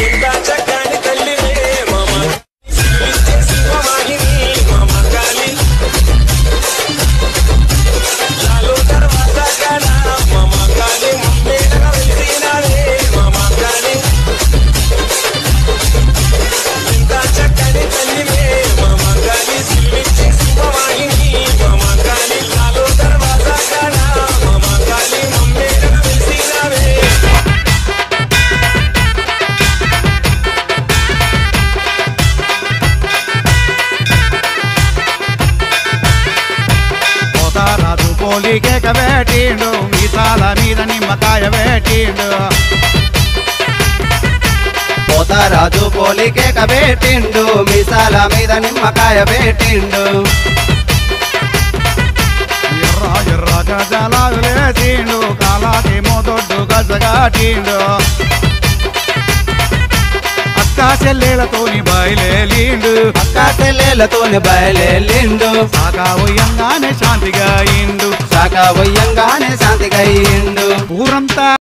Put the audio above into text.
ఇంత చక్కని తల్లివే మామ సింహవాహిని మామ కాళీ చాలు తర్వాత కాడ మామ కాళీ మమ్మేడగా వెలిసినావే మామ కాళీ ఇంత చక్కని తల్లివే మామ కాళీ సిల్విచ్చి సింహవాహిని మామ కాళీ చాలు తర్వాత కాడ మామ కాళీ మమ్మేడగా వెలిసినావే పోతారాజు పోలికేక వేటిండు మీసాల మీద నిమ్మకాయ వేటిండు పోతారాజు పోలికేక పెట్టిండు మీసాల మీద నిమ్మకాయ పెట్టిండు ఎర్ర ఎర్ర గజలాలు లేచిండు కాలాకేమో దొడ్డు గజగాటిండు అక్క చెల్లెలతోని బయలేలిండు అక్క చెల్లెలతోని బయలుదేరిండు సాగా ఉయ్యంగానే శాంతిగా ఇండు శాఖ వయ్యంగానే శాంతిగా అయ్యిండు ఊరంతా